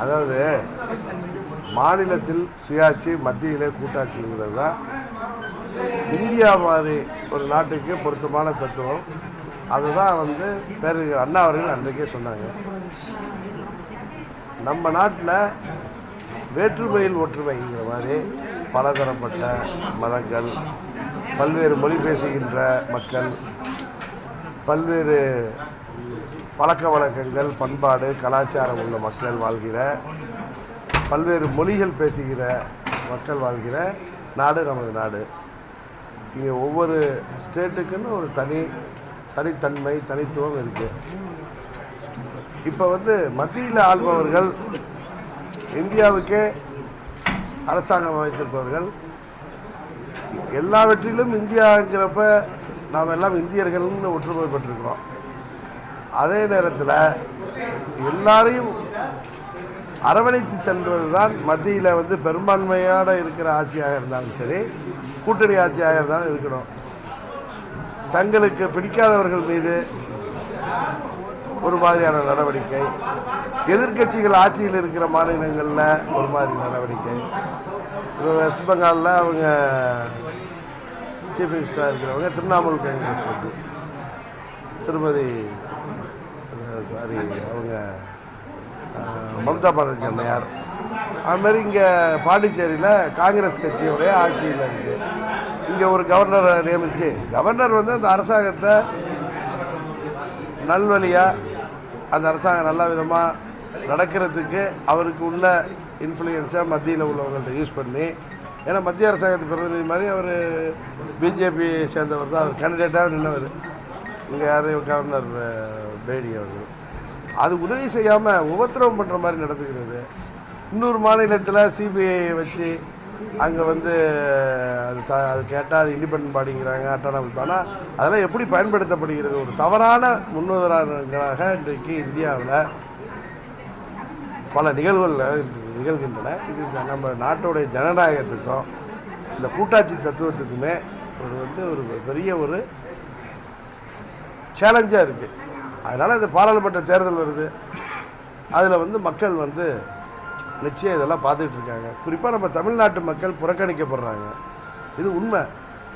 அதாவது மாநிலத்தில் சுயாட்சி மத்தியிலே கூட்டாட்சிங்கிறது தான் இந்தியா மாதிரி ஒரு நாட்டுக்கு பொருத்தமான தத்துவம் அதுதான் வந்து பேரறிஞர் அண்ணா அவர்கள் அன்றைக்கே சொன்னாங்க நம்ம நாட்டில் வேற்றுமையில் ஒற்றுமைங்கிற மாதிரி பலதரப்பட்ட மதங்கள் பல்வேறு மொழி பேசுகின்ற மக்கள் பல்வேறு பழக்க வழக்கங்கள் பண்பாடு கலாச்சாரம் உள்ள மக்கள் வாழ்கிற பல்வேறு மொழிகள் பேசுகிற மக்கள் வாழ்கிற நாடு நமது நாடு இங்கே ஒவ்வொரு ஸ்டேட்டுக்குன்னு ஒரு தனி தனித்தன்மை தனித்துவம் இருக்குது இப்போ வந்து மத்தியில் ஆள்பவர்கள் இந்தியாவுக்கே அரசாங்கம் அமைத்திருப்பவர்கள் எல்லாவற்றிலும் இந்தியாங்கிறப்ப நாம் எல்லாம் இந்தியர்கள்னு ஒற்றுமை பெற்றிருக்கிறோம் அதே நேரத்தில் எல்லாரையும் அரவணைத்து செல்வது தான் மத்தியில் வந்து பெரும்பான்மையோட இருக்கிற ஆட்சியாக இருந்தாலும் சரி கூட்டணி ஆட்சியாக இருந்தாலும் இருக்கணும் தங்களுக்கு பிடிக்காதவர்கள் மீது ஒரு மாதிரியான நடவடிக்கை எதிர்க்கட்சிகள் ஆட்சியில் இருக்கிற மாநிலங்களில் ஒரு மாதிரி நடவடிக்கை இப்போ வெஸ்ட் பெங்காலில் அவங்க சீஃப் மினிஸ்டராக இருக்கிறவங்க திரிணாமுல் காங்கிரஸ் கட்சி திருமதி சாரி அவங்க அஹ், மம்தா பானர்ஜி அம்மையார் அதுமாரி இங்கே பாண்டிச்சேரியில் காங்கிரஸ் கட்சியுடைய ஆட்சியில் இருக்குது இங்கே ஒரு கவர்னரை நியமித்து கவர்னர் வந்து அந்த அரசாங்கத்தை நல்வழியாக அந்த அரசாங்கம் நல்ல விதமாக நடக்கிறதுக்கு அவருக்கு உள்ள இன்ஃப்ளூயன்ஸை மத்தியில் உள்ளவங்கள்ட்ட யூஸ் பண்ணி ஏன்னா மத்திய அரசாங்கத்து பிரதிநிதி மாதிரி அவர் பிஜேபி சேர்ந்தவர் தான் அவர் கேண்டிடேட்டாக நின்றவர் இங்கே யார் கவர்னர் அஹ், பேடி அவர்கள் அது உதவி செய்யாமல் உபத்திரவம் பண்ணுற மாதிரி நடந்துக்கிறது இன்னொரு மாநிலத்தில் சிபிஐ வச்சு அங்கே வந்து அது த அது கேட்டால் அது இண்டிபெண்ட் பாடிங்கிறாங்க அட்டானமஸ் ஆனால் அதெல்லாம் எப்படி பயன்படுத்தப்படுகிறது ஒரு தவறான முன்னுதாரணங்களாக இன்றைக்கு இந்தியாவில் பல நிகழ்வுகள் நிகழ்கின்றன இது நம்ம நாட்டுடைய ஜனநாயகத்துக்கும் இந்த கூட்டாட்சி தத்துவத்துக்குமே ஒரு வந்து ஒரு பெரிய ஒரு சேலஞ்சாக இருக்குது அதனால் இந்த பாராளுமன்ற தேர்தல் வருது அதில் வந்து மக்கள் வந்து நிச்சயம் இதெல்லாம் பார்த்துட்டு இருக்காங்க குறிப்பாக நம்ம தமிழ்நாட்டு மக்கள் புறக்கணிக்கப்படுறாங்க இது உண்மை